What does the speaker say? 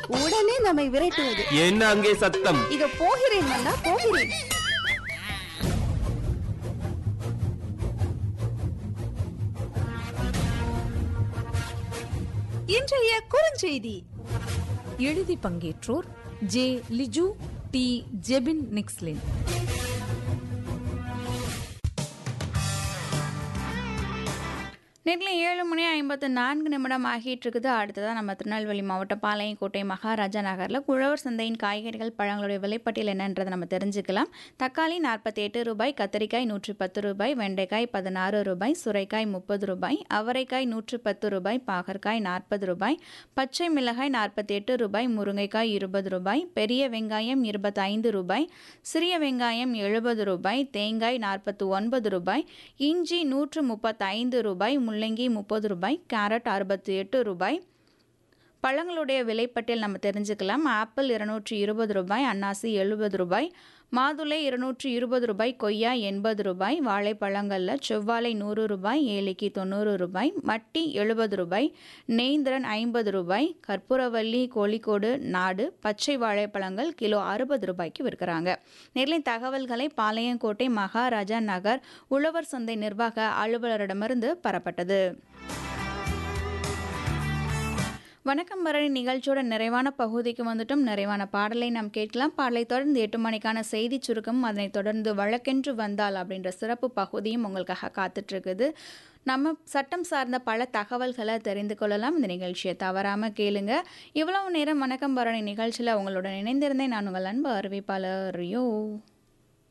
உடனே நம்மை விரட்டுவது என்ன அங்கே சத்தம் இதோ போகிறேன் மன்னா போகிறேன் இன்றைய குறுஞ்செய்தி எழுதி பங்கேற்றோர் ஜே லிஜு டி ஜெபின் நிக்ஸ்லின் நேரில் ஏழு மணி ஐம்பத்து நான்கு நிமிடம் ஆகிட்டு இருக்குது அடுத்ததாக நம்ம திருநெல்வேலி மாவட்டம் பாளையங்கோட்டை மகாராஜா நகரில் உழவர் சந்தையின் காய்கறிகள் பழங்களுடைய விலைப்பட்டியல் என்னன்றதை நம்ம தெரிஞ்சுக்கலாம் தக்காளி நாற்பத்தி எட்டு ரூபாய் கத்திரிக்காய் நூற்றி பத்து ரூபாய் வெண்டைக்காய் பதினாறு ரூபாய் சுரைக்காய் முப்பது ரூபாய் அவரைக்காய் நூற்று பத்து ரூபாய் பாகற்காய் நாற்பது ரூபாய் பச்சை மிளகாய் நாற்பத்தி எட்டு ரூபாய் முருங்கைக்காய் இருபது ரூபாய் பெரிய வெங்காயம் இருபத்தைந்து ரூபாய் சிறிய வெங்காயம் எழுபது ரூபாய் தேங்காய் நாற்பத்தி ஒன்பது ரூபாய் இஞ்சி நூற்று முப்பத்தைந்து ரூபாய் முள்ளங்கி முப்பது ரூபாய் கேரட் அறுபத்தி எட்டு ரூபாய் பழங்களுடைய விலைப்பட்டியல் நம்ம தெரிஞ்சுக்கலாம் ஆப்பிள் இருநூற்றி இருபது ரூபாய் அன்னாசி எழுபது ரூபாய் மாதுளை இருநூற்றி இருபது ரூபாய் கொய்யா எண்பது ரூபாய் வாழைப்பழங்களில் செவ்வாழை நூறு ரூபாய் ஏலிக்கி தொண்ணூறு ரூபாய் மட்டி எழுபது ரூபாய் நேந்திரன் ஐம்பது ரூபாய் கற்பூரவல்லி கோழிக்கோடு நாடு பச்சை வாழைப்பழங்கள் கிலோ அறுபது ரூபாய்க்கு விற்கிறாங்க நேரில் தகவல்களை பாளையங்கோட்டை மகாராஜா நகர் உழவர் சந்தை நிர்வாக அலுவலரிடமிருந்து பெறப்பட்டது வணக்கம் பரணி நிகழ்ச்சியோட நிறைவான பகுதிக்கு வந்துட்டும் நிறைவான பாடலை நாம் கேட்கலாம் பாடலை தொடர்ந்து எட்டு மணிக்கான செய்தி சுருக்கம் அதனைத் தொடர்ந்து வழக்கென்று வந்தால் அப்படின்ற சிறப்பு பகுதியும் உங்களுக்காக காத்துட்டு இருக்குது நம்ம சட்டம் சார்ந்த பல தகவல்களை தெரிந்து கொள்ளலாம் இந்த நிகழ்ச்சியை தவறாமல் கேளுங்க இவ்வளவு நேரம் வணக்கம் பரணி நிகழ்ச்சியில் உங்களுடன் இணைந்திருந்தேன் நான் உங்கள் அன்பு அறிவிப்பாளர் ரியோ